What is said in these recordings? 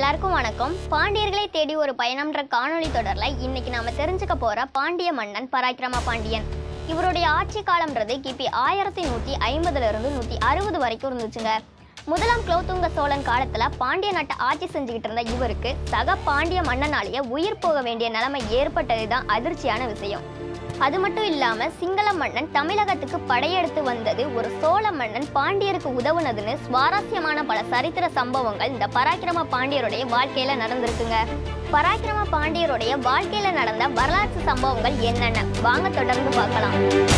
எல்லாருக்கும் வணக்கம் பாண்டியர்களை தேடி ஒரு பயணம்ன்ற காணொளி தொடர்ல இன்னைக்கு நாம தெரிஞ்சுக்க போற பாண்டிய மன்னன் பராக்கிரம பாண்டியன் இவருடைய ஆட்சி காலம்ன்றது கிபி ஆயிரத்தி நூத்தி ஐம்பதுல இருந்து நூத்தி அறுபது வரைக்கும் இருந்துச்சுங்க முதலாம் குலோத்துங்க சோழன் காலத்துல பாண்டிய நாட்டை ஆட்சி செஞ்சுக்கிட்டு இருந்த இவருக்கு சக பாண்டிய மன்னனாலேயே உயிர் போக வேண்டிய நிலைமை ஏற்பட்டதுதான் அதிர்ச்சியான விஷயம் அது மட்டும் இல்லாம சிங்கள மன்னன் தமிழகத்துக்கு படையெடுத்து வந்தது ஒரு சோழ மன்னன் பாண்டியருக்கு உதவுனதுன்னு சுவாரஸ்யமான பல சரித்திர சம்பவங்கள் இந்த பராக்கிரம பாண்டியருடைய வாழ்க்கையில நடந்திருக்குங்க பராக்கிரம பாண்டியருடைய வாழ்க்கையில நடந்த வரலாற்று சம்பவங்கள் என்னென்ன வாங்க தொடர்ந்து பார்க்கலாம்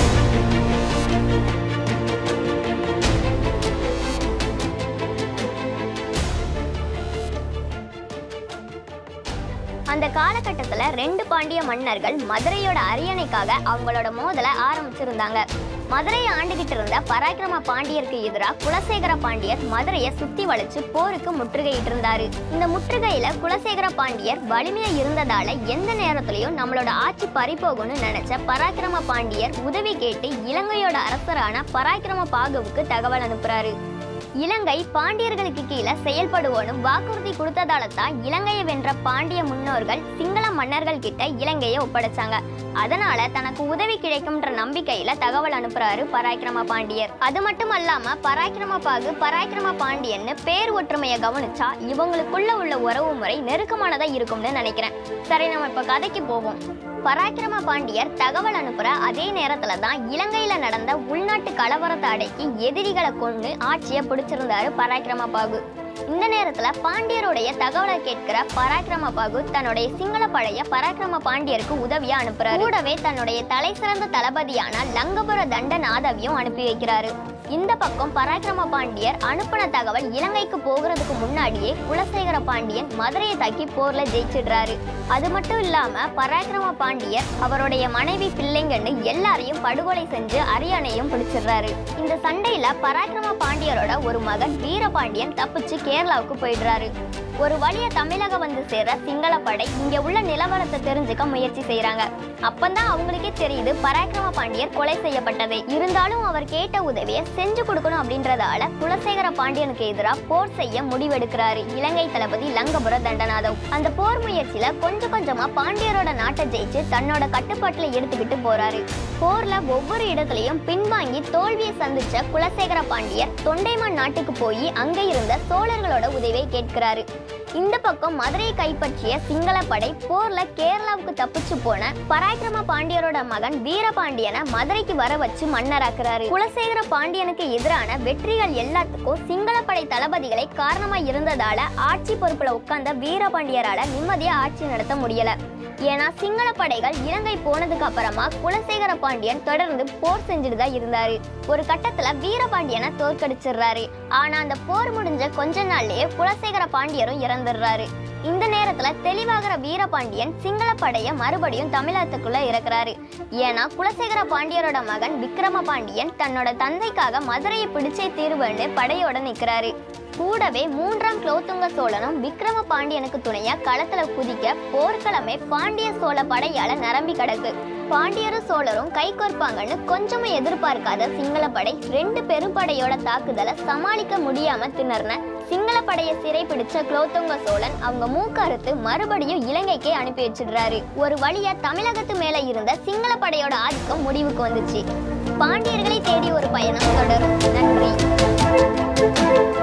அந்த காலகட்டத்துல ரெண்டு பாண்டிய மன்னர்கள் மதுரையோட அரியணைக்காக அவங்களோட மோதலை ஆரம்பிச்சிருந்தாங்க மதுரையை ஆண்டுகிட்டு இருந்த பராக்கிரம பாண்டியருக்கு எதிராக குலசேகர பாண்டியர் மதுரையை சுத்தி வளைச்சு போருக்கு முற்றுகையிட்டு இருந்தாரு இந்த முற்றுகையில குலசேகர பாண்டியர் வலிமையா இருந்ததால எந்த நேரத்திலையும் நம்மளோட ஆட்சி பறிபோகும்னு நினைச்ச பராக்கிரம பாண்டியர் உதவி கேட்டு இலங்கையோட அரசரான பராக்கிரம பாகுவுக்கு தகவல் அனுப்புறாரு இலங்கை பாண்டியர்களுக்கு கீழே செயல்படுவோன்னு வாக்குறுதி கொடுத்ததால தான் இலங்கையை வென்ற பாண்டிய முன்னோர்கள் சிங்கள மன்னர்கள் கிட்ட இலங்கையை ஒப்படைச்சாங்க அதனால தனக்கு உதவி கிடைக்கும்ன்ற நம்பிக்கையில தகவல் அனுப்புறாரு பராக்கிரம பாண்டியர் அது மட்டும் அல்லாம பராக்கிரம பாகு பராக்கிரம பாண்டியன்னு பேர் ஒற்றுமையை கவனிச்சா இவங்களுக்குள்ள உள்ள உறவு முறை நெருக்கமானதா இருக்கும்னு நினைக்கிறேன் சரி நம்ம இப்ப கதைக்கு போவோம் பராக்கிரம பாண்டியர் தகவல் அனுப்புற அதே நேரத்துல தான் இலங்கையில நடந்த உள்நாட்டு கலவரத்தை அடக்கி எதிரிகளை கொண்டு ஆட்சியை பிடிச்சிருந்தாரு பராக்கிரம பாகு இந்த நேரத்துல பாண்டியருடைய தகவலை கேட்கிற பராக்கிரம பாகு தன்னுடைய சிங்கள படைய பராக்கிரம பாண்டியருக்கு உதவியா அனுப்புறாரு கூடவே தன்னுடைய தலை சிறந்த தளபதியான லங்கபுர தண்டநாதவியும் அனுப்பி வைக்கிறாரு இந்த பக்கம் பராக்கிரம பாண்டியர் அனுப்பின தகவல் இலங்கைக்கு போகிறதுக்கு முன்னாடியே குலசேகர பாண்டியன் மதுரையை தாக்கி போர்ல ஜெயிச்சிடுறாரு அது மட்டும் இல்லாம பராக்கிரம பாண்டியர் அவருடைய மனைவி பிள்ளைங்கன்னு எல்லாரையும் படுகொலை செஞ்சு அரியணையும் பிடிச்சிடுறாரு இந்த சண்டையில பராக்கிரம பாண்டியரோட ஒரு மகன் வீரபாண்டியன் தப்பிச்சு கேரளாவுக்கு போயிடுறாரு ஒரு வழியா தமிழகம் வந்து சேர சிங்கள படை இங்க உள்ள நிலவரத்தை தெரிஞ்சுக்க முயற்சி செய்றாங்க அப்பந்தான் அவங்களுக்கே தெரியுது பராக்கிரம பாண்டியர் கொலை செய்யப்பட்டது இருந்தாலும் அவர் கேட்ட உதவியை செஞ்சு கொடுக்கணும் அப்படின்றதால குலசேகர பாண்டியனுக்கு எதிராக போர் செய்ய முடிவெடுக்கிறாரு இலங்கை தளபதி லங்கபுர தண்டநாதவ் அந்த போர் முயற்சியில கொஞ்சம் கொஞ்சமா பாண்டியரோட நாட்டை ஜெயிச்சு தன்னோட கட்டுப்பாட்டுல எடுத்துக்கிட்டு போறாரு போர்ல ஒவ்வொரு இடத்துலயும் பின்வாங்கி தோல்வியை சந்திச்ச குலசேகர பாண்டியர் தொண்டைமான் நாட்டுக்கு போய் அங்க இருந்த சோழர்களோட உதவியை கேட்கிறாரு இந்த பக்கம் மதுரையை கைப்பற்றிய சிங்கள படை போர்ல கேரளாவுக்கு தப்பிச்சு போன பராக்கிரம பாண்டியரோட மகன் வீரபாண்டியனை மதுரைக்கு வர வச்சு மன்னராக்குறாரு குலசேகர பாண்டியனுக்கு எதிரான வெற்றிகள் எல்லாத்துக்கும் சிங்கள படை தளபதிகளை காரணமா இருந்ததால ஆட்சி பொறுப்புல உட்கார்ந்த வீரபாண்டியரால நிம்மதியா ஆட்சி நடத்த முடியல ஏன்னா சிங்கள படைகள் இலங்கை போனதுக்கு அப்புறமா குலசேகர பாண்டியன் தொடர்ந்து போர் செஞ்சுட்டு தான் இருந்தாரு ஒரு கட்டத்துல வீரபாண்டியனை தோற்கடிச்சிடுறாரு ஆனா அந்த போர் முடிஞ்ச கொஞ்ச நாள்லயே குலசேகர பாண்டியரும் இறந்துடுறாரு இந்த நேரத்துல தெளிவாகிற வீரபாண்டியன் சிங்கள படைய மறுபடியும் தமிழகத்துக்குள்ள இறக்குறாரு ஏன்னா குலசேகர பாண்டியரோட மகன் விக்ரம பாண்டியன் தன்னோட தந்தைக்காக மதுரையை பிடிச்சே தீர்வுன்னு படையோட நிக்கிறாரு கூடவே மூன்றாம் குலோத்துங்க சோழனும் விக்ரம பாண்டியனுக்கு துணையா களத்துல குதிக்க போர்க்களமே பாண்டிய சோழ படையால நிரம்பி கிடக்கு பாண்டியரும் சோழரும் கை கோர்ப்பாங்கன்னு கொஞ்சமும் எதிர்பார்க்காத சிங்கள படை ரெண்டு பெரும்படையோட தாக்குதலை சமாளிக்க முடியாம திணறின சிங்கள படையை சிறைப்பிடிச்ச குலோத்துங்க சோழன் அவங்க மூக்கறுத்து மறுபடியும் இலங்கைக்கே அனுப்பி வச்சிடுறாரு ஒரு வழியா தமிழகத்து மேல இருந்த சிங்கள படையோட ஆதிக்கம் முடிவுக்கு வந்துச்சு பாண்டியர்களை தேடி ஒரு பயணம் தொடரும் நன்றி